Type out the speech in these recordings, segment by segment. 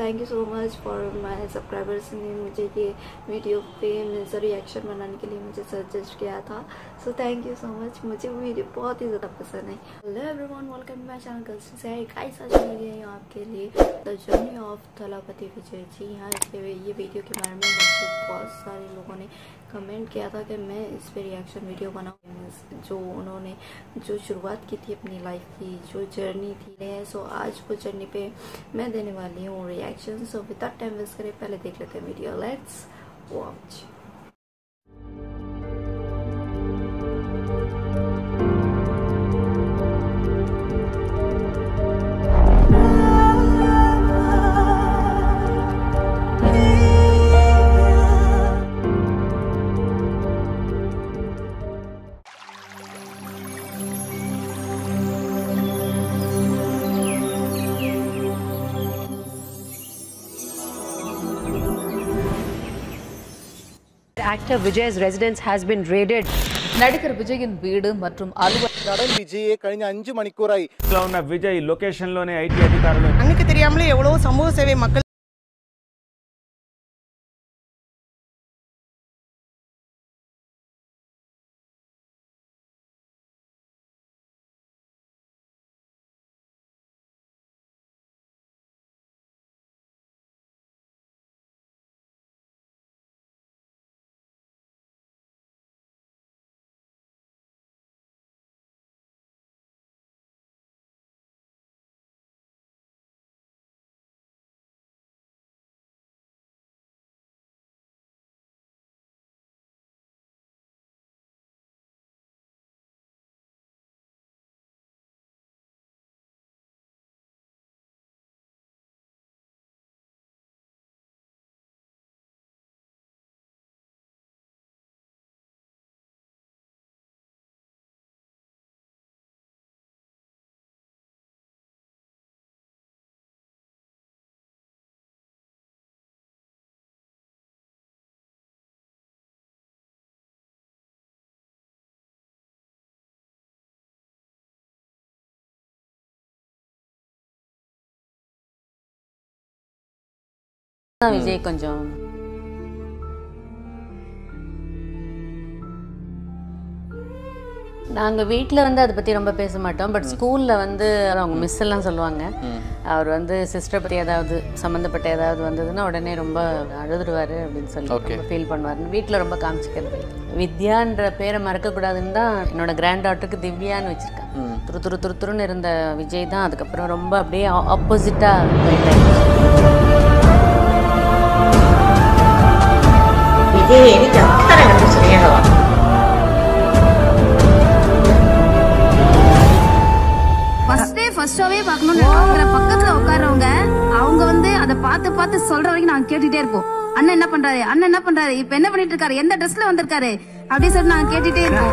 Thank you so much for my subscribers ने मुझे ये वीडियो पे मेरा रिएक्शन बनाने के लिए मुझे सजेस्ट किया था so thank you so much मुझे वो वीडियो बहुत ही ज़्यादा पसंद है hello everyone welcome to my channel girls से गाइस आज मैं लिए हूँ आपके लिए the journey of Thalapathy Vijay ji यहाँ इस पे ये वीडियो के बारे में मुझे बहुत सारे लोगों ने कमेंट किया था कि मैं इस पे रिएक्शन वीडियो बनाऊँ जो उन्होंने जो शुरुआत की थी अपनी लाइफ की जो जर्नी थी सो आज वो जर्नी पे मैं देने वाली हूँ reaction so without time waste करें पहले देख लेते हैं video let's watch Actor Vijay's residence has been raided. நடிகர் விஜயின் வீடு மற்றும் அலுவலகம் നടൻ വിജയെ കഴിഞ്ഞ അഞ്ചു മണിക്കൂറായി లో ఉన్న విజయ్ లొకేషన్లోనే ఐటీ అధికారులు கண்ணுக்கு தெரியாமலே எவ்வளோ சமூக சேவை மக்கள் தான் விஜய் கொஞ்சம் நாங்கள் வீட்டில் வந்து அதை பற்றி ரொம்ப பேச மாட்டோம் பட் ஸ்கூலில் வந்து அவங்க மிஸ் எல்லாம் சொல்லுவாங்க அவர் வந்து சிஸ்டர் பற்றி ஏதாவது சம்மந்தப்பட்ட ஏதாவது வந்ததுன்னா உடனே ரொம்ப அழுதுருவார் அப்படின்னு சொல்லி ரொம்ப ஃபீல் பண்ணுவார் வீட்டில் ரொம்ப காமிச்சிக்கிறது வித்யான்ற பேரை மறக்கக்கூடாதுன்னு தான் என்னோட கிராண்ட் டாட்டருக்கு திவ்யான்னு வச்சுருக்கேன் துரு துரு துரு துருன்னு இருந்த விஜய் தான் அதுக்கப்புறம் ரொம்ப அப்படியே ஆப்போசிட்டாக വിജയ് എനിക്ക് അത്ര കണ്ട് സ്നേഹമാണ് ஃபர்ஸ்ட் டே ஃபர்ஸ்ட் ஷோவே பார்க்கணும்னு அவங்கள பக்கத்துல உட்கார்றவங்க அவங்க வந்து அதை பார்த்து பார்த்து சொல்ற வரைக்கும் நாங்க கேட்டுட்டே இருப்போம் அண்ணன் என்ன பண்றாரு அண்ணன் என்ன பண்றாரு இப்ப என்ன பண்ணிட்டு இருக்காரு எந்த ட்ரெஸ்ல வந்திருக்காரு அப்படின்னு சொல்லி நாங்க கேட்டுட்டே இருப்போம்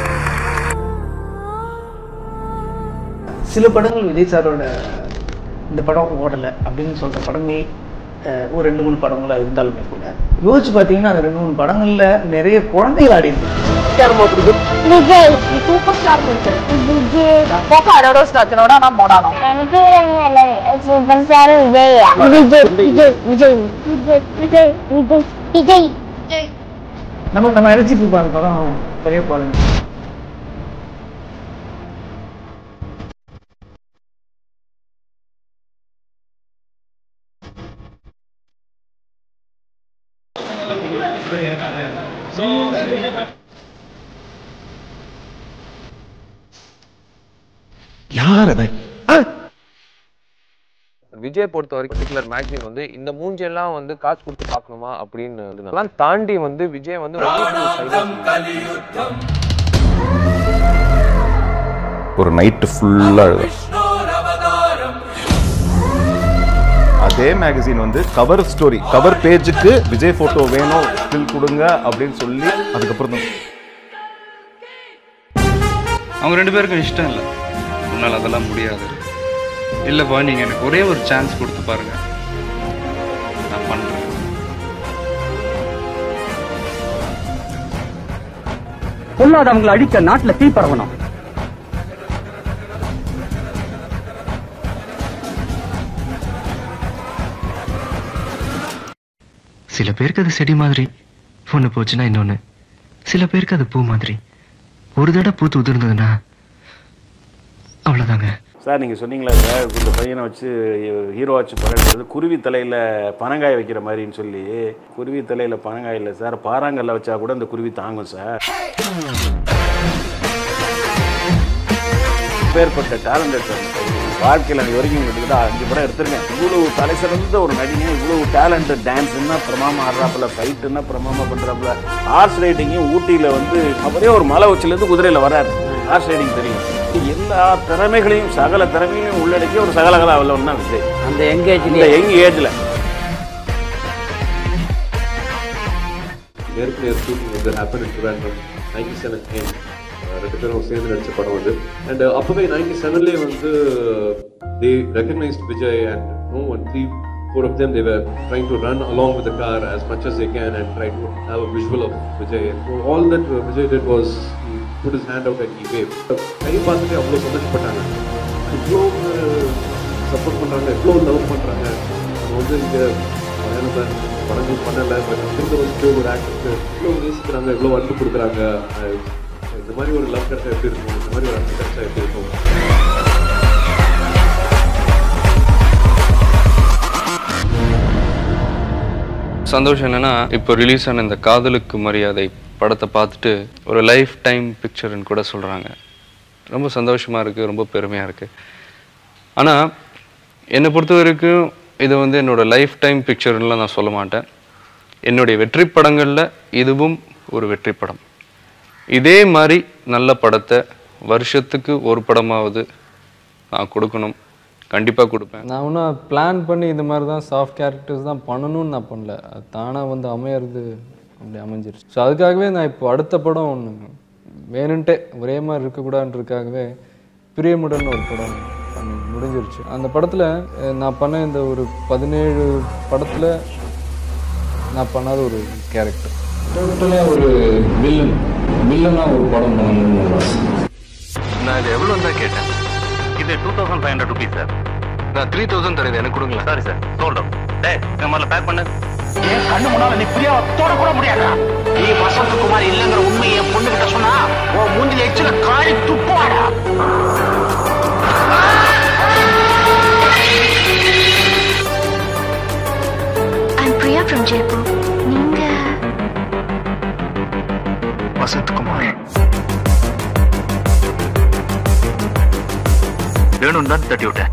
சில படங்கள் விஜய் சாரோட இந்த படம் ஓடலை அப்படின்னு சொல்கிற படங்கள் அஹ், ஒரு ரெண்டு மூணு படங்களாக இருந்தாலுமே கூட யோசிச்சு பார்த்தீங்கன்னா அந்த ரெண்டு மூணு படங்களில் நிறைய குழந்தைகள் ஆடி நம்ம நம்ம நினைச்சிட்டு இருப்போம் அந்த படம் பெரிய படம் விஜய் பொறுத்த வரைக்கும் பர்டிகுலர் மேக்சின் வந்து இந்த மூஞ்செல்லாம் வந்து காசு கொடுத்து பார்க்கணுமா அப்படின்னு வந்து அதெல்லாம் தாண்டி வந்து விஜய் வந்து ஒரு நைட்டு ஃபுல்லாக அதே மேகசின் வந்து கவர் ஸ்டோரி கவர் பேஜுக்கு விஜய் போட்டோ வேணும் ஸ்டில் கொடுங்க அப்படின்னு சொல்லி அதுக்கப்புறம் தான் அவங்க ரெண்டு பேருக்கும் இஷ்டம் இல்லை உன்னால் அதெல்லாம் முடியாது இல்லைப்பா நீங்கள் எனக்கு ஒரே ஒரு சான்ஸ் கொடுத்து பாருங்க நான் பண்ணுறேன் பொல்லாதவங்களை அழிக்க நாட்டுல தீ பரவணும் சில பேருக்கு அது செடி மாதிரி ஒன்று போச்சுன்னா இன்னொன்று சில பேருக்கு அது பூ மாதிரி ஒரு தடவை பூத்து உதிர்ந்ததுன்னா அவ்வளோதாங்க சார் நீங்கள் சொன்னீங்களா சார் இந்த பையனை வச்சு ஹீரோ வச்சு படம் எடுத்தது குருவி தலையில் பனங்காய் வைக்கிற மாதிரின்னு சொல்லி குருவி தலையில் பனங்காய் இல்லை சார் பாறாங்கல்ல வச்சா கூட இந்த குருவி தாங்கும் சார் பேர்பட்ட டேலண்டட் சார் வாழ்க்கையில் இது வரைக்கும் கிட்டத்தட்ட அஞ்சு படம் எடுத்திருக்கேன் இவ்வளவு தலை சிறந்த ஒரு நடிகை இவ்வளவு டேலண்ட் டான்ஸ்னா பிரமாமா ஆடுறாப்புல ஃபைட்டுன்னா பிரமாமா பண்ணுறாப்புல ஹார்ஸ் ரைடிங்கும் ஊட்டியில் வந்து அவரே ஒரு மலை உச்சிலேருந்து குதிரையில் வராரு ஹார்ஸ் ரைடிங் தெரியும் எல்லா திறமைகளையும் சகல திறமைகளையும் உள்ளடக்கி ஒரு சகலகலா வல்லவன் தான் விஜய் அந்த யங் ஏஜ்ல இந்த யங் ஏஜ்ல நேருக்கு நேர் ஷூட்டிங் வந்து happen in Trivandrum ninety seven என் ரெண்டு பேரும் சேர்ந்து நடிச்ச படம் வந்து அண்ட் அப்போவே நைன்டி செவன்லேயே வந்து they recognised Vijay and no one three four of them they were trying to run along with car as much as they can and try to have a visual of Vijay. So all that uh, Vijay did was he put his hand out and he waved. கை பார்த்துட்டு அவ்வளோ சந்தோஷப்பட்டாங்க இவ்வளோ support பண்ணுறாங்க எவ்வளோ love பண்ணுறாங்க நம்ம வந்து இங்கே மலையாளத்தில் படங்கள் பண்ணலை பட் இங்கே வந்து ஒரு ஆக்டருக்கு இவ்வளோ நேசிக்கிறாங்க இவ்வளோ அன்பு கொடுக்குறாங்க அஹ் இந்த மாதிரி ஒரு லவ் கிடைச்சா எப்படி இருக்கும் இந்த மாதிரி ஒரு அன்பு கிடைச்சா எப்படி இருக்கும் சந்தோஷம் என்னன்னா இப்போ ரிலீஸ் ஆன இந்த காதலுக்கு மரியாதை படத்தை பார்த்துட்டு ஒரு லைஃப் டைம் பிக்சர்னு கூட சொல்கிறாங்க ரொம்ப சந்தோஷமாக இருக்குது ரொம்ப பெருமையாக இருக்குது ஆனால் என்னை பொறுத்த வரைக்கும் இது வந்து என்னோட லைஃப் டைம் பிக்சர்லாம் நான் சொல்ல மாட்டேன் என்னுடைய வெற்றி படங்களில் இதுவும் ஒரு வெற்றி படம் இதே மாதிரி நல்ல படத்தை வருஷத்துக்கு ஒரு படமாவது நான் கொடுக்கணும் கண்டிப்பாக கொடுப்பேன் நான் ஒன்றும் பிளான் பண்ணி இந்த மாதிரி தான் சாஃப்ட் கேரக்டர்ஸ் தான் பண்ணணும்னு நான் பண்ணல அது தானாக வந்து அமையறது அப்படி அமைஞ்சிருச்சு ஸோ அதுக்காகவே நான் இப்போ அடுத்த படம் ஒன்று வேணுன்ட்டே ஒரே மாதிரி இருக்கக்கூடாதுன்றதுக்காகவே பிரியமுடன் ஒரு படம் பண்ணி முடிஞ்சிருச்சு அந்த படத்தில் நான் பண்ண இந்த ஒரு பதினேழு படத்தில் நான் பண்ணாத ஒரு கேரக்டர் டோட்டலே ஒரு வில்லன் வில்லனா ஒரு படம் பண்ணணும்னு ஒரு ஆசை. நான் இது எவ்வளோ தான் கேட்டேன் இது two thousand five hundred rupees sir நான் த்ரீ தௌசண்ட் தரேன் எனக்கு கொடுங்களேன் சாரி சார் சோல்ட் டேய் என் முதல்ல பேக் பண்ணு என் கண்ணு முன்னால நீ பிரியாவை தொட கூட முடியாதா நீ வசந்த் குமார் இல்லைங்கிற உண்மையை என் பொண்ணு கிட்ட சொன்னா உன் மூஞ்சில எச்சில காரி துப்புவாடா I'm Priya from Jaipur. நீங்க வசந்த் குமார் வேணும் தான் தட்டி விட்டேன்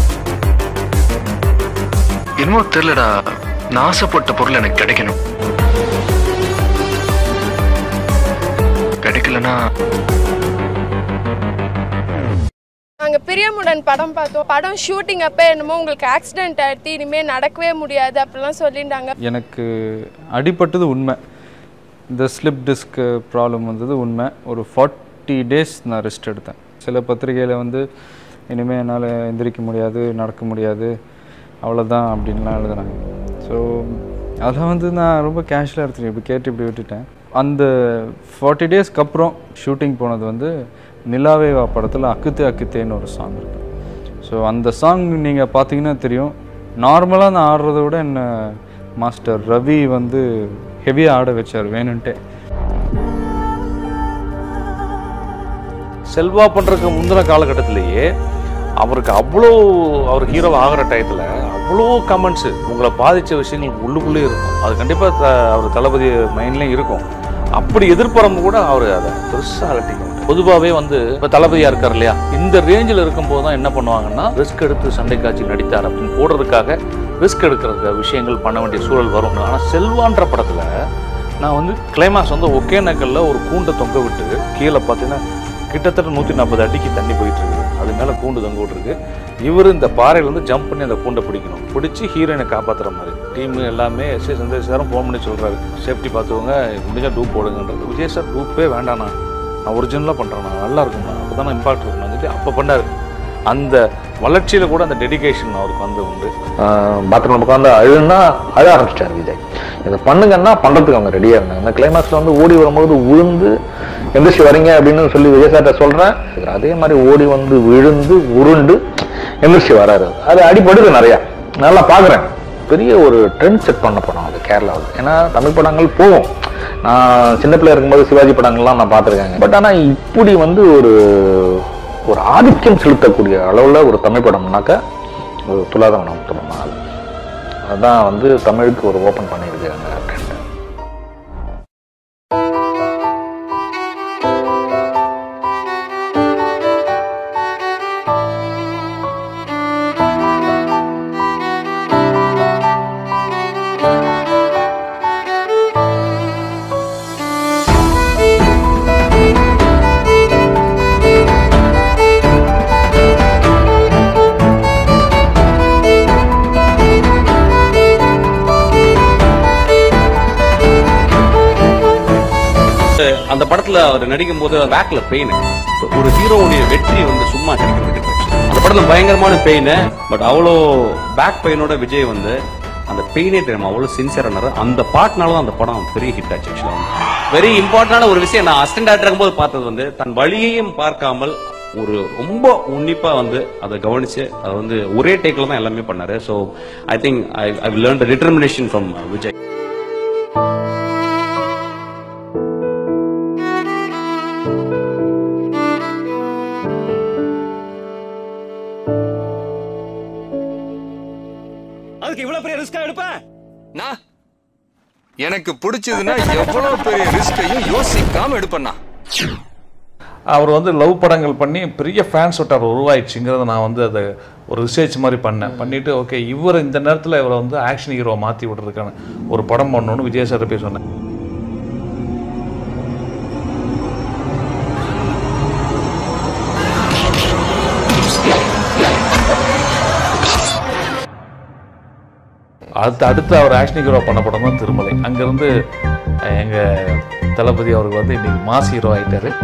என்னமோ தெரியலடா நான் ஆசைப்பட்ட பொருள் எனக்கு கிடைக்கணும் கிடைக்கலனா நாங்க பிரியமுடன் படம் பார்த்தோம் படம் ஷூட்டிங் அப்போ என்னமோ உங்களுக்கு ஆக்சிடென்ட் ஆயிடுத்து இனிமேல் நடக்கவே முடியாது அப்படிலாம் சொல்லிட்டாங்க எனக்கு அடிபட்டது உண்மை இந்த ஸ்லிப் டிஸ்க் ப்ராப்ளம் வந்தது உண்மை ஒரு ஃபார்ட்டி டேஸ் நான் ரெஸ்ட் எடுத்தேன் சில பத்திரிகையில் வந்து இனிமேல் என்னால் எந்திரிக்க முடியாது நடக்க முடியாது அவ்வளோதான் அப்படின்லாம் எழுதுனாங்க ஸோ அதெல்லாம் வந்து நான் ரொம்ப கேஷுவலாக எடுத்துட்டேன் இப்படி கேட்டு இப்படி விட்டுட்டேன் அந்த ஃபார்ட்டி டேஸ்க்கு அப்புறம் ஷூட்டிங் போனது வந்து நிலாவே வா படத்தில் அக்குத்தே அக்குத்தேன்னு ஒரு சாங் இருக்கு ஸோ அந்த சாங் நீங்கள் பார்த்தீங்கன்னா தெரியும் நார்மலாக நான் ஆடுறத விட என்ன மாஸ்டர் ரவி வந்து ஹெவியாக ஆட வச்சார் வேணுன்ட்டே செல்வா பண்ணுறதுக்கு முந்தின காலகட்டத்திலேயே அவருக்கு அவ்வளோ அவர் ஹீரோ ஆகிற டயத்தில் அவ்வளோ கமெண்ட்ஸு உங்களை பாதித்த விஷயங்கள் உள்ளுக்குள்ளே இருக்கும் அது கண்டிப்பாக அவர் தளபதி மைண்ட்லேயும் இருக்கும் அப்படி எதிர்பார்ப்பு கூட அவர் அதை பெருசாக அலட்டிக்கும் பொதுவாகவே வந்து இப்போ தளபதியாக இருக்கார் இல்லையா இந்த ரேஞ்சில் இருக்கும்போது தான் என்ன பண்ணுவாங்கன்னா ரிஸ்க் எடுத்து சண்டை காட்சி நடித்தார் அப்படின்னு போடுறதுக்காக ரிஸ்க் எடுக்கிற விஷயங்கள் பண்ண வேண்டிய சூழல் வரும் ஆனால் செல்வான்ற படத்தில் நான் வந்து கிளைமாக்ஸ் வந்து ஒகேனக்கல்ல ஒரு கூண்டை தொங்க விட்டு கீழே பார்த்தீங்கன்னா கிட்டத்தட்ட நூற்றி நாற்பது அடிக்கு தண்ணி போயிட்டு இருக்குது அது மேலே கூண்டு தொங்க விட்டுருக்கு இவர் இந்த பாறையில இருந்து ஜம்ப் பண்ணி அந்த கூண்டை பிடிக்கணும் பிடிச்சி ஹீரோயினை காப்பாற்றுற மாதிரி டீம் எல்லாமே எஸ் ஏ சந்தேஷ் சாரும் ஃபோன் பண்ணி சொல்கிறாரு சேஃப்டி பார்த்துக்கோங்க முடிஞ்சால் டூப் போடுங்கன்றது விஜய் சார் டூப்பே வேண்டாண்ணா நான் ஒரிஜினலாக பண்ணுறேண்ணா நல்லா இருக்கும்ண்ணா அப்போ தான் இம்பாக்ட் இருக்கும்னு சொல்லி அப்போ பண்ணார் அந்த வளர்ச்சியில் கூட அந்த டெடிகேஷன் அவருக்கு வந்து உண்டு பாத்ரூம் உட்காந்து அழுன்னா அழ ஆரம்பிச்சிட்டார் விஜய் இதை பண்ணுங்கன்னா பண்றதுக்கு அவங்க ரெடியா இருந்தாங்க அந்த கிளைமாக்ஸ்ல வந்து ஓடி வரும்போது விழுந்து எந்திரிச்சு வரீங்க அப்படின்னு சொல்லி விஜய் சார்ட்ட சொல்றேன் அதே மாதிரி ஓடி வந்து விழுந்து உருண்டு எந்திரிச்சு வராரு அது அடிபடுது நிறைய நல்லா பாக்குறேன் பெரிய ஒரு ட்ரெண்ட் செட் பண்ண படம் அது கேரளாவில் ஏன்னா தமிழ் படங்கள் போகும் நான் சின்ன பிள்ளையா இருக்கும்போது சிவாஜி படங்கள்லாம் நான் பார்த்துருக்கேங்க பட் ஆனால் இப்படி வந்து ஒரு ஒரு ஆதிக்கம் செலுத்தக்கூடிய அளவில் ஒரு தமிழ் படம்னாக்கா ஒரு துலாதவனம் படம் தான் அது அதுதான் வந்து தமிழுக்கு ஒரு ஓப்பன் பண்ணியிருக்கு அந்த ட்ரெண்ட் அந்த படத்துல அவர் நடிக்கும் போது பேக்ல பெயின் ஒரு ஹீரோவுடைய வெற்றி வந்து சும்மா கிடைக்கிறது கிடையாது. அந்த படத்துல பயங்கரமான பெயின் பட் அவ்வளோ பேக் பெயினோட விஜய் வந்து அந்த பெயினே தெரியும் அவ்வளோ சின்சியரானாரு அந்த பாட்டுனால தான் அந்த படம் பெரிய ஹிட் ஆச்சு ஆக்சுவலாக வெரி இம்பார்ட்டன்டான ஒரு விஷயம் நான் அசிஸ்டன்ட் டேரக்டர் இருக்கும்போது பார்த்தது வந்து தன் வழியையும் பார்க்காமல் ஒரு ரொம்ப உன்னிப்பா வந்து அதை கவனிச்சு அதை வந்து ஒரே டேக்ல தான் எல்லாமே பண்ணாரு so I think I I learn the determination from Vijay அதுக்கு இவ்வளவு பெரிய ரிஸ்கா எடுப்பேன் நான் எனக்கு பிடிச்சதுன்னா எவ்வளவு பெரிய ரிஸ்கையும் யோசிக்காம எடுப்பேன்னா அவர் வந்து லவ் படங்கள் பண்ணி பெரிய ஃபேன்ஸ் வட்டார் உருவாயிடுச்சுங்கிறத நான் வந்து அதை ஒரு ரிசர்ச் மாதிரி பண்ணேன் பண்ணிட்டு ஓகே இவர் இந்த நேரத்தில் இவரை வந்து ஆக்ஷன் ஹீரோ மாற்றி விடுறதுக்கான ஒரு படம் பண்ணணும்னு விஜய் சார் போய் சொன்னேன் அடுத்து அடுத்து அவர் ஆக்ஷன் ஹீரோ பண்ண படம் தான் திருமலை அங்கேருந்து எங்கள் தளபதி அவர்கள் வந்து இன்னைக்கு மாஸ் ஹீரோ ஆயிட்டாரு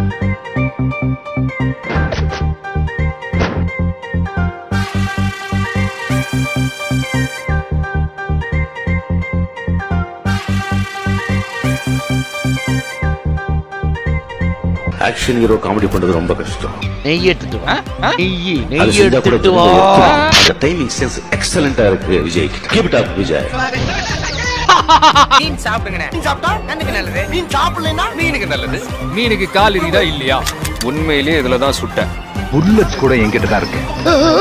ஆக்ஷன் ஹீரோ காமெடி பண்றது ரொம்ப கஷ்டம் நெய் எடுத்துட்டு வா நெய் அது நெய் செஞ்சா கூட எடுத்துட்டு வா அந்த டைமிங் சென்ஸ் எக்ஸலண்டா இருக்கு Vijay keep it up Vijay மீன் சாப்பிடுங்கண்ணே மீன் சாப்பிட்டா கண்ணுக்கு நல்லது மீன் சாப்பிடலைன்னா மீனுக்கு நல்லது மீனுக்கு கால் இருக்குதா இல்லையா உண்மையிலேயே இதுல தான் சுட்டேன் புல்லட் கூட என்கிட்ட தான் இருக்கு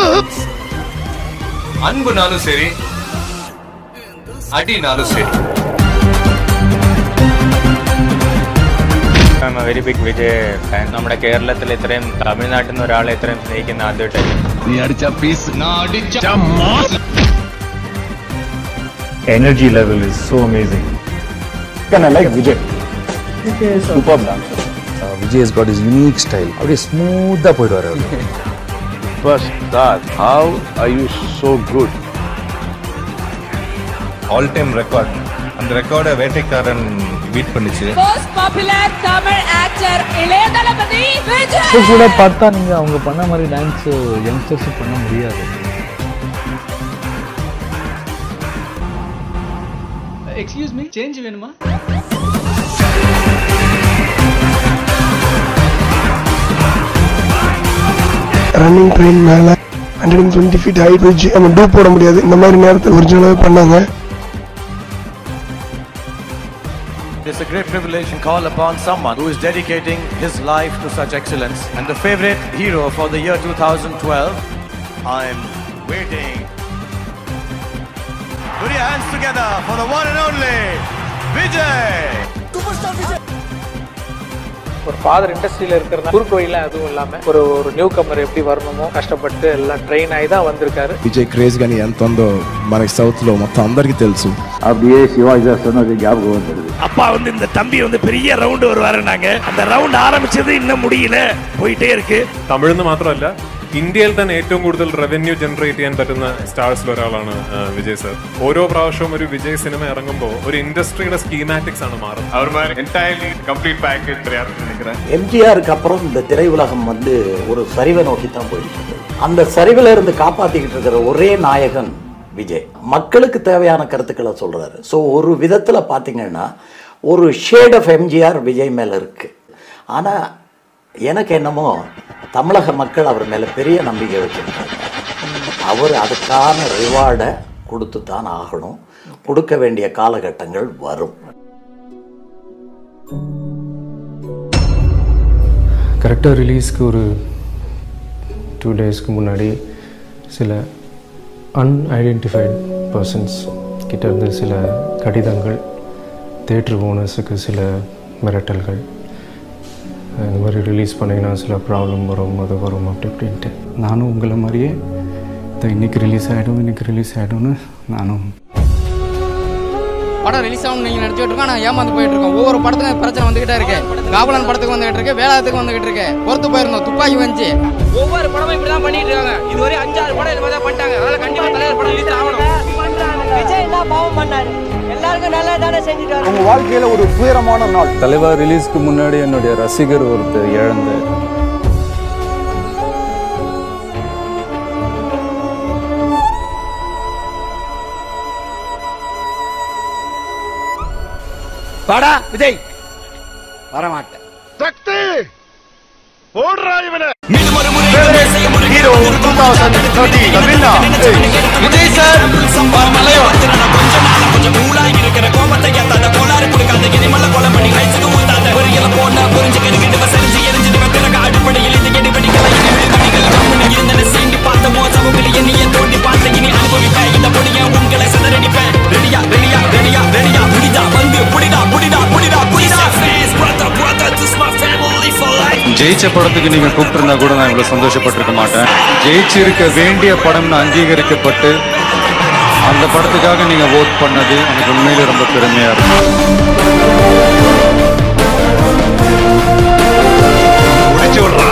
അൻപുനാലും ശരി അടിനാലും ശരി I am very big Vijay fan നമ്മുടെ കേരളത്തിൽ ഇത്രയും തമിഴ്നാട്ടിൽ നിന്ന് ഒരാളെ ഇത്രയും സ്നേഹിക്കുന്ന ആദ്യമായിട്ടായിരിക്കും നീ അടിച്ച piece energy level is so amazing. And I like Vijay. Superb dancer. Vijay has got his unique style அப்படியே ஸ்மூத்தா போயிடுவாரு அவர் first that how are you so good all time record அந்த ரெக்கார்டை வேட்டைக்காரன் பீட் பண்ணிச்சு most popular Tamil actor Ilaya Thalapathy Vijay இப்போ கூட பார்த்தா நீங்கள் அவங்க பண்ண மாதிரி டான்ஸ் யங்ஸ்டர்ஸ் பண்ண முடியாது எக்ஸ்கியூஸ் மீ சேஞ்ச் வேணுமா ரன்னிங் ட்ரெயின் மேலே hundred and twenty feet height வச்சு நம்ம டூப் போட முடியாது இந்த மாதிரி நேரத்தில் ஒரிஜினலாகவே பண்ணாங்க It's a great privilege to call upon someone who is dedicating his life to such excellence and the favorite hero for the year 2012. I'm waiting. Put your hands together for the one and only Vijay. Superstar Vijay. ஒரு father இண்டஸ்ட்ரியில் இருக்கிறதா குறுக்கு வழியில் அதுவும் இல்லாமல் ஒரு ஒரு new comer எப்படி வரணுமோ கஷ்டப்பட்டு எல்லாம் ட்ரெயின் ఆగి தான் వந்திருக்காரு విజయ్ క్రేజ్ కానీ ఎంత ఉందో మనకి సౌత్లో మొత్తం అందరికీ తెలుసు அப்படியே சிவாஜி சார் சொன்னது ஞாபகம் வந்துடுது அப்பா வந்து இந்த தம்பி வந்து பெரிய ரவுண்ட் வருவாருனாங்க அந்த ரவுண்ட் ஆரம்பிச்சது இன்னும் முடியல போயிட்டே இருக்கு തമിഴ്ന്ന് മാത്രമല്ല ഇന്ത്യയിൽ തന്നെ ഏറ്റവും കൂടുതൽ റവന്യൂ ജനറേറ്റ് ചെയ്യാൻ പറ്റുന്ന സ്റ്റാർസിൽ ഒരാളാണ് ആ, വിജയ് സർ ഓരോ പ്രാവശ്യവും ഒരു വിജയ് സിനിമ ഇറങ്ങുമ്പോൾ ഒരു ഇൻഡസ്ട്രിയുടെ സ്കീമാറ്റിക്സ് ആണ് മാറുന്നത് അവർ എൻറ്റയർലി കംപ്ലീറ്റ് പാക്കേജ് തയ്യാറാക്കി நினைக்கிறேன் எம்ஜிஆருக்கு அப்புறம் இந்த திரையுலகம் வந்து ஒரு சரிவை நோக்கி தான் போயிட்டு இருக்கு அந்த சரிவில் இருந்து காப்பாத்திக்கிட்டு இருக்கிற ஒரே நாயகன் விஜய் மக்களுக்கு தேவையான கருத்துக்களை சொல்றாரு ஸோ ஒரு விதத்தில் பார்த்தீங்கன்னா ஒரு ஷேட் ஆஃப் எம்ஜிஆர் விஜய் மேலே இருக்கு ஆனால் எனக்கு என்னமோ தமிழக மக்கள் அவர் மேலே பெரிய நம்பிக்கை வச்சிருக்காங்க அவர் அதுக்கான ரிவார்டை கொடுத்து தான் ஆகணும் கொடுக்க வேண்டிய காலகட்டங்கள் வரும் கரெக்டாக ரிலீஸ்க்கு ஒரு டூ டேஸ்க்கு முன்னாடி சில அன்ஐடென்டிஃபைட் பர்சன்ஸ் கிட்ட இருந்து சில கடிதங்கள் தேட்டர் ஓனர்ஸுக்கு சில மிரட்டல்கள் இந்த மாதிரி ரிலீஸ் பண்ணிங்கன்னா சில ப்ராப்ளம் வரும் அது வரும் அப்படி இப்படின்ட்டு நானும் உங்களை மாதிரியே இந்த இன்னைக்கு ரிலீஸ் ஆகிடும் இன்னைக்கு ரிலீஸ் ஆகிடும்னு நானும் படம் ரிலீஸ் ஆகும் நீங்கள் நினச்சிட்டு இருக்கோம் நான் ஏமாந்து போயிட்டு இருக்கோம் ஒவ்வொரு படத்துக்கும் பிரச்சனை வந்துகிட்டே இருக்கு காவலன் படத்துக்கு வந்துகிட்டு இருக்கு வேளாத்துக்கு வந்துகிட்டு இருக்கு பொறுத்து போயிருந்தோம் துப்பாக்கி வந்துச்சு ஒவ்வொரு படமும் இப்படி தான் பண்ணிட்டு இருக்காங்க இதுவரை அஞ்சாறு படம் இது மாதிரி தான் பண்ணிட்டாங்க அதனால கண்டிப்பா தலைவர் படம் ரிலீஸ் ஆகணும் விஜய் என்ன பாவம் பண்ணாரு எல்லாருக்கும் நல்லா தானே செஞ்சுட்டு அவங்க வாழ்க்கையில ஒரு துயரமான நாள் தலைவர் ரிலீஸ்க்கு முன்னாடி என்னுடைய ரசிகர் ஒருத்தர் இழந்த வாடா விஜய் வரமாட்டேன் சக்தி போடுறா இவனை hero 2013 the winner Vijay sir கொஞ்சம் மூளாகி இருக்கிற கோபத்தை ஏத்தாத கோளாறு கொடுக்காத இனிமல்ல கொலை பண்ணி கைச்சுக்கு ஊத்தாத ஒரு இல போன புரிஞ்சு கிட்டு சரிஞ்சு எரிஞ்சு பிறகு அடிப்படையில் இது எடி படிக்கல இனி விடுபடிகள் கம்முன்னு இருந்தன சீண்டி பார்த்த மோசமுகளை எண்ணிய தோண்டி பார்த்த இனி அனுபவிப்பேன் இந்த பொடிய உங்களை சதறடிப்பேன் ரெடியா ரெடியா ரெடியா ரெடியா புடிதா வந்து புடிதா புடிதா புடிதா புடிதா brother brother this my family for life ஜெயிச்ச படத்துக்கு நீங்க கூப்பிட்டிருந்தா கூட நான் இவ்வளவு சந்தோஷப்பட்டிருக்க மாட்டேன் ஜெயிச்சிருக்க வேண்டிய படம்னு அங்கீகரிக்கப்பட்டு அந்த படத்துக்காக நீங்க ஓட் பண்ணது எனக்கு உண்மையிலே ரொம்ப பெருமையா இருக்கும் முடிச்சு விடுறா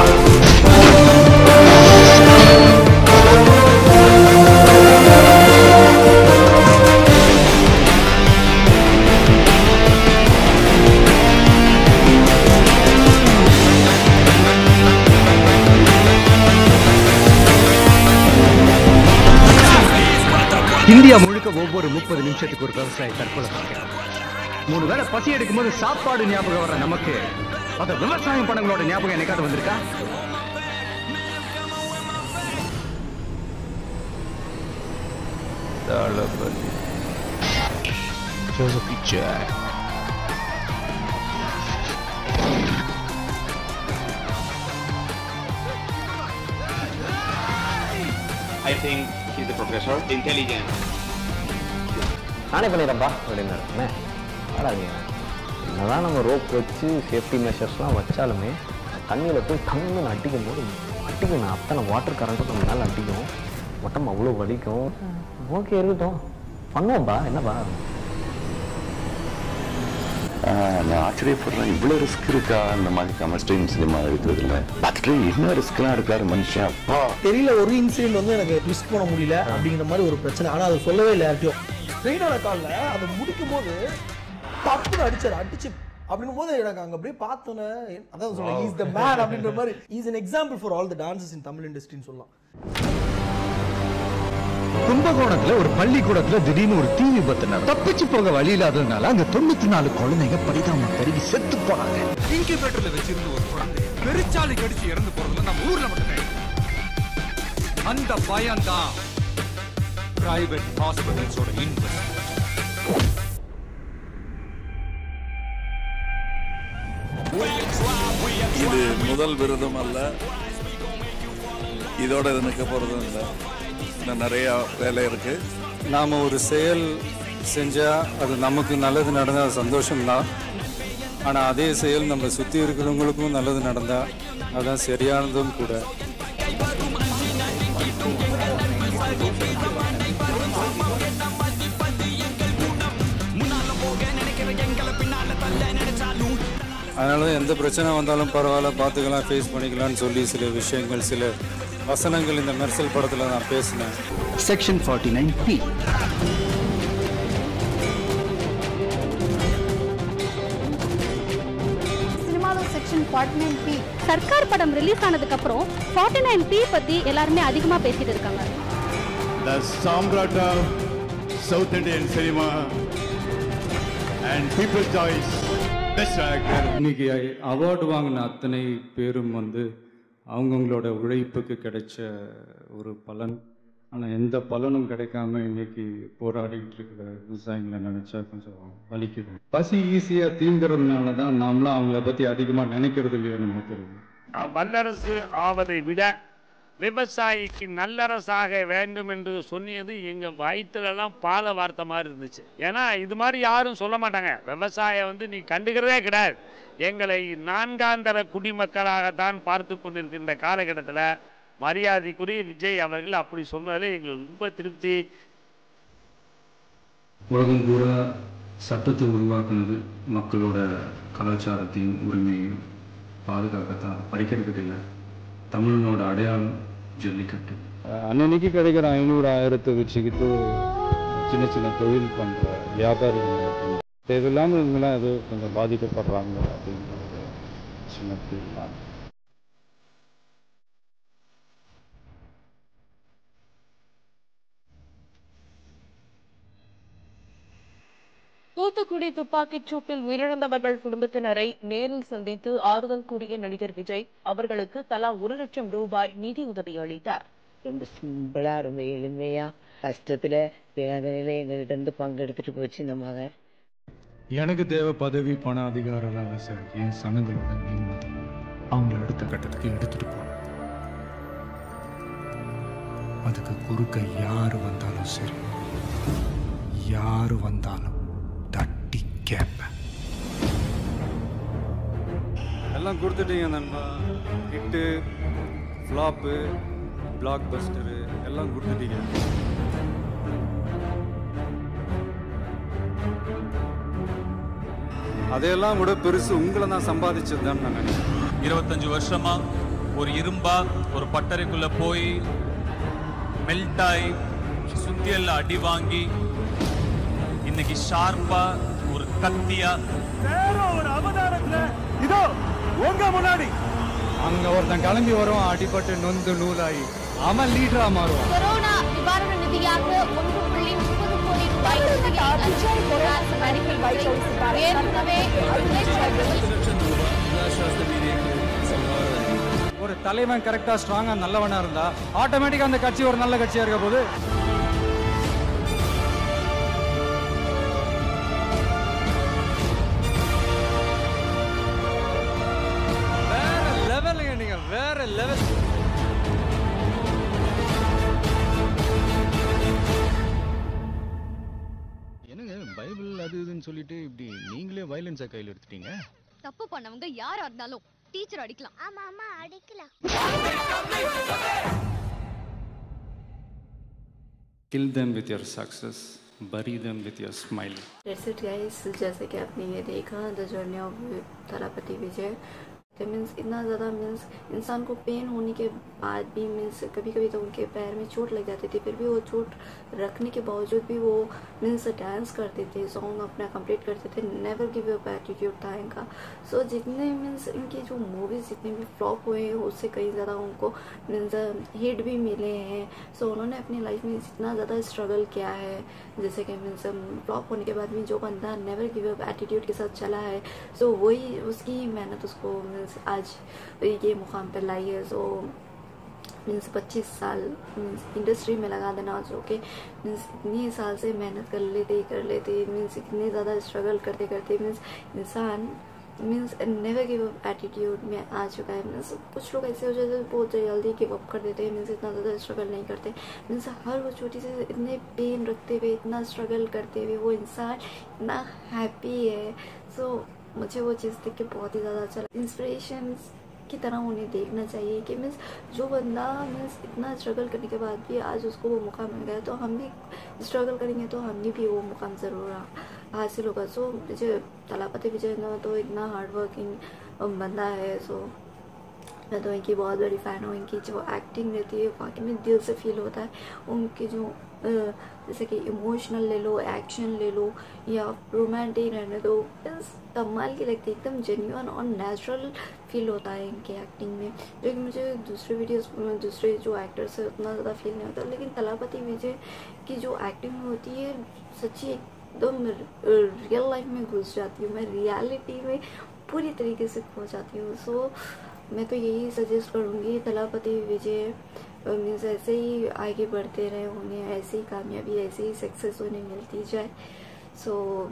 இந்தியா முழுக்க ஒவ்வொரு முப்பது நிமிஷத்துக்கு ஒரு விவசாயி தற்கொலை பண்ணிக்கிறான் மூணு வேளை பசி எடுக்கும்போது சாப்பாடு ஞாபகம் வர நமக்கு அத விவசாயம் பணங்களோட ஞாபகம் என்னைக்காவது வந்திருக்கா Thalapathy Joseph picture I think he's a professor, intelligent. நானே பண்ணிடுறேன்ப்பா அப்படின்னாரு அண்ணே ஆடாதீங்க என்னதான் நம்ம ரோப் வச்சு சேஃப்டி மெஷர்ஸ்லாம் வச்சாலுமே தண்ணியில் போய் டங்குன்னு அடிக்கும் போது அடிக்கும் நான் அத்தனை வாட்டர் கரண்ட்டும் நம்ம மேலே அடிக்கும் உடம்பு அவ்வளோ வலிக்கும் ஓகே இருக்கட்டும் பண்ணுவோம்பா என்னப்பா ஆஹ், நான் ஆச்சரியப்படுறேன் இவ்வளோ ரிஸ்க் இருக்கா இந்த மாதிரி கமர்ஸ்டைன் சினிமா எடுக்கிறதுல பார்த்துட்டு என்ன ரிஸ்க்லாம் எடுக்கிறாரு மனுஷன் அப்பா தெரியல ஒரு இன்சிடென்ட் வந்து எனக்கு மிஸ் பண்ண முடியல அப்படிங்கிற மாதிரி ஒரு பிரச்சனை ஆனா அதை சொல்லவே இல்லை யார்ட்டையும் ஸ்ட்ரெயினான காலில் அதை முடிக்கும் போது டப்புன்னு அடிச்சாரு அடிச்சு அப்படின்னும் போது எனக்கு அங்க அப்படியே பார்த்தோன்னே அதான் சொல்றேன் இஸ் த மேன் அப்படின்ற மாதிரி is an example for all the dances in Tamil இண்டஸ்ட்ரின்னு சொல்லலாம் கும்பகோணத்துல ஒரு பள்ளிக்கூடத்துல திடீர்னு ஒரு தீ விபத்து நடந்தது தப்பிச்சு போக வழி இல்லாததுனால அங்க தொண்ணூத்தி நாலு குழந்தைங்க பரிதாபம் கருகி செத்து போனாங்க இன்குபேட்டர்ல வச்சிருந்த ஒரு குழந்தை பெருச்சாலி கடிச்சு இறந்து போறதுல நம்ம ஊர்ல மட்டும் கிடையாது. அந்த பயம்தான் பிரைவேட் ஹாஸ்பிட்டல்ஸோட இன்வெஸ்ட் இது முதல் விருதும் அல்ல இதோட இது நிற்க போகிறதும் இல்லை இன்னும் நிறையா வேலை இருக்கு நாம் ஒரு செயல் செஞ்சால் அது நமக்கு நல்லது நடந்தால் சந்தோஷம்தான் ஆனால் அதே செயல் நம்ம சுற்றி இருக்கிறவங்களுக்கும் நல்லது நடந்தால் அதான் சரியானதும் கூட அதனால தான் எந்த பிரச்சனை வந்தாலும் பரவாயில்ல பார்த்துக்கலாம் ஃபேஸ் பண்ணிக்கலாம்னு சொல்லி சில விஷயங்கள் சில வசனங்கள் இந்த மெர்சல் படத்தில் நான் பேசினேன் செக்ஷன் ஃபார்ட்டி நைன் பி சினிமாவில் section forty nine B Sarkar படம் ரிலீஸ் ஆனதுக்கு அப்புறம் ஃபார்ட்டி நைன் பி பத்தி எல்லாருமே அதிகமா பேசிட்டு இருக்காங்க The Samrat of South Indian cinema and People's Choice Best Actor. இன்னைக்கு அவார்டு வாங்கின அத்தனை பேரும் வந்து அவங்கவுங்களோட உழைப்புக்கு கிடைச்ச ஒரு பலன் ஆனால் எந்த பலனும் கிடைக்காம இன்னைக்கு போராடிட்டு இருக்கிற விவசாயிகளை நினைச்சா கொஞ்சம் வலிக்குது பசி ஈஸியாக தீந்துறதுனால தான் நாமளும் அவங்கள பற்றி அதிகமாக நினைக்கிறது இல்லையோ நினைக்கிறது வல்லரசு ஆவதை விட விவசாயிக்கு நல்லரசாக வேண்டும் என்று சொன்னியது எங்கள் வயிற்றுலலாம் பால வார்த்தை மாதிரி இருந்துச்சு ஏன்னா இது மாதிரி யாரும் சொல்ல மாட்டாங்க விவசாயம் வந்து நீ கண்டுக்கிறதே கிடையாது எங்களை நான்காந்தர குடிமக்களாகத்தான் பார்த்து கொண்டிருக்கின்ற காலகட்டத்தில் மரியாதைக்குரிய விஜய் அவர்கள் அப்படி சொன்னதில் எங்களுக்கு ரொம்ப திருப்தி உலகம் பூரா சட்டத்தை உருவாக்குனது மக்களோட கலாச்சாரத்தையும் உரிமையும் பாதுகாக்கத்தான் படிக்கிறதுக்கு இல்லை தமிழனோட அடையாளம் ஜல்லிக்கட்டு அன்னன்னைக்கு கிடைக்கிற ஐநூறு ஆயிரத்தை வச்சுக்கிட்டு சின்ன சின்ன தொழில் பண்ணுற வியாபாரிகள் இருக்காங்க. இது இல்லாமல் இவங்களாம் ஏதோ கொஞ்சம் பாதிக்கப்படுறாங்க அப்படிங்கிற ஒரு சின்ன ஃபீல் தான் தூத்துக்குடி துப்பாக்கிச் சூட்டில் உயிரிழந்தவர்கள் குடும்பத்தினரை நேரில் சந்தித்து ஆறுதல் கூறிய நடிகர் விஜய் அவர்களுக்கு தலா ஒரு லட்சம் ரூபாய் நிதி உதவி அளித்தார் ரொம்ப சிம்பிளா ரொம்ப எளிமையா கஷ்டத்துல வேதனையில எங்ககிட்ட இருந்து பங்கெடுத்துட்டு போச்சு இந்த மகன் எனக்கு தேவை பதவி பண அதிகாரம் எல்லாம் இல்லை சார் என் சனங்களோட நிம்மதி அவங்கள அடுத்த கட்டத்துக்கு எடுத்துட்டு போகணும் அதுக்கு குறுக்க யார் வந்தாலும் சரி யார் வந்தாலும் தட்டி கேட்பேன் எல்லாம் கொடுத்துட்டீங்க நண்பா ஹிட்டு ஃப்ளாப்பு பிளாக் பஸ்டரு எல்லாம் கொடுத்துட்டீங்க அதையெல்லாம் விட பெருசு உங்களை நான் சம்பாதிச்சது தான் நான் நினைக்கிறேன் இருபத்தஞ்சு வருஷமா ஒரு இரும்பா ஒரு பட்டறைக்குள்ள போய் மெல்ட் ஆகி சுத்தியல்ல அடி வாங்கி இன்னைக்கு ஷார்ப்பா ஒரு கத்தியா வேற ஒரு அவதாரத்துல இதோ உங்க முன்னாடி அங்க ஒருத்தன் கிளம்பி வருவான் அடிபட்டு நொந்து நூலாகி அவன் லீடரா மாறுவான் கொரோனா நிவாரண நிதியாக ஒன்று புள்ளி முப்பது கோடி ரூபாய் நிதியை அரசு நடிப்பில் வைத்திருக்கிறார். ஏற்கனவே ஒரு தலைவன் கரெக்டா ஸ்ட்ராங்கா நல்லவனா இருந்தா ஆட்டோமேட்டிக்கா அந்த கட்சி ஒரு நல்ல கட்சியா இருக்க போது வேற லெவலுங்க நீங்க வேற லெவல் என்னங்க பைபிள் அது இதுன்னு சொல்லிட்டு இப்படி நீங்களே வயலன்ஸை கையில் எடுத்துட்டீங்க தப்பு பண்ணவங்க யாரா இருந்தாலும் டீச்சர் அடிக்கலாம் ஆமா ஆமா அடிக்கலாம் Kill them with your success, bury them with your smile. That's it guys जैसे कि आपने ये देखा the journey of Thalapathy Vijay means इतना ज़्यादा मीन्स इंसान को पेन होने के बाद भी मीन्स कभी कभी तो उनके पैर में चोट लग जाती थी फिर भी वो चोट रखने के बावजूद भी वो मीन्स डांस करते थे सॉन्ग अपना कंप्लीट करते थे नेवर गिव अप एटीट्यूड था इनका सो so, जितने मीन्स इनकी जो मूवीज जितने भी फ्लॉप हुए हैं उससे कई ज़्यादा उनको मीन्स हिट भी मिले हैं सो so, उन्होंने अपनी लाइफ में इतना ज़्यादा स्ट्रगल किया है जैसे कि मीन्स फ्लॉप होने के बाद भी जो बंदा नेवर गिव अप एटीट्यूड के साथ चला है सो so, वही उसकी मेहनत उसको मीन्स आज ये मुकाम पर लाई है सो मीन्स पच्चीस साल मीन्स इंडस्ट्री में लगा देना जो कि मीन्स इतनी साल से मेहनत कर लेते कर लेते मीन्स इतने ज़्यादा स्ट्रगल करते करते मीन्स इंसान means never give up attitude में आ चुका है मीन्स कुछ लोग ऐसे हो जाते हैं बहुत जल्दी गिव अप कर देते हैं मीन्स इतना ज़्यादा स्ट्रगल नहीं करते मीन्स हर वो छोटी सी इतने पेन रखते हुए इतना स्ट्रगल करते हुए वो इंसान इतना हैप्पी है सो मुझे वो चीज़ देख के बहुत ही ज़्यादा अच्छा लगा इंस्पिरेशन की तरह उन्हें देखना चाहिए कि मीन्स जो बंदा मीन्स इतना स्ट्रगल करने के बाद भी आज उसको वो मौका मिल गया तो हम भी स्ट्रगल करेंगे तो हमें भी वो मुकाम ज़रूर हासिल होगा सो मुझे तलापति विजय तो इतना हार्ड वर्किंग बंदा है सो मैं तो इनकी बहुत बड़ी फ़ैन हूँ इनकी जो एक्टिंग रहती है वाकई में दिल से फील होता है उनकी जो जैसे कि इमोशनल ले लो एक्शन ले लो या रोमांटिक रहने दो बस कमाल की लगती है एकदम जेन्यून और नेचुरल फील होता है इनकी एक्टिंग में जो कि मुझे दूसरे वीडियोस में दूसरे जो एक्टर्स है उतना ज़्यादा फील नहीं होता लेकिन तलापति विजय की जो एक्टिंग होती है सच्ची एकदम रियल लाइफ में घुस जाती हूँ मैं रियलिटी में पूरी तरीके से खो जाती हूँ सो मैं तो यही सजेस्ट करूँगी तलापति विजय मीन्स ऐसे ही आगे बढ़ते रहे उन्हें ऐसी कामयाबी ऐसे ही सक्सेस उन्हें मिलती जाए सो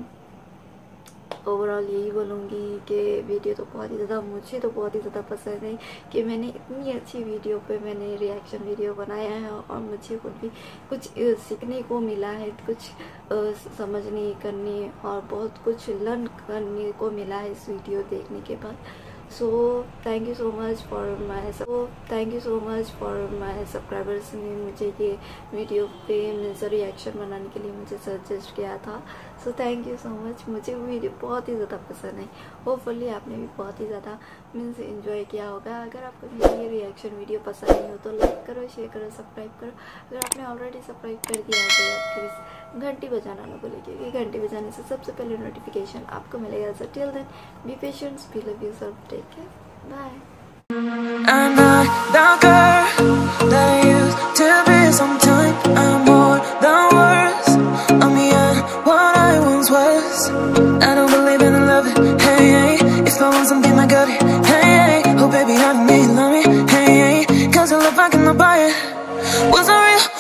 ओवरऑल यही बोलूँगी कि वीडियो तो बहुत ही ज़्यादा मुझे तो बहुत ही ज़्यादा पसंद है कि मैंने इतनी अच्छी वीडियो पे मैंने रिएक्शन वीडियो बनाया है और मुझे कुछ भी कुछ अ, सीखने को मिला है कुछ अ, समझने करने और बहुत कुछ लर्न करने को मिला है इस वीडियो देखने के बाद so thank you so much for my so thank you so much for my subscribers ने मुझे ये वीडियो पे मीन्स रिएक्शन बनाने के लिए मुझे सजेस्ट किया था so thank you so much मुझे वो वीडियो बहुत ही ज़्यादा पसंद है होपफुली आपने भी बहुत ही ज़्यादा मीन्स इन्जॉय किया होगा अगर आपको मेरी ये रिएक्शन वीडियो पसंद नहीं हो तो लाइक करो शेयर करो सब्सक्राइब करो अगर आपने ऑलरेडी सब्सक्राइब कर दिया है तो प्लीज़ घंटी बजाना ना भूलिए क्योंकि घंटी बजाने से सबसे पहले नोटिफिकेशन आपको मिलेगा so till then be patient be love you self take care bye I'm not the girl that I used to be sometime. I'm more than words. I'm beyond what I once was. I don't believe in love. Hey, hey. If I want something, I got it. Hey, hey. Oh, baby, I don't need love me. Hey, hey. Cause I love I can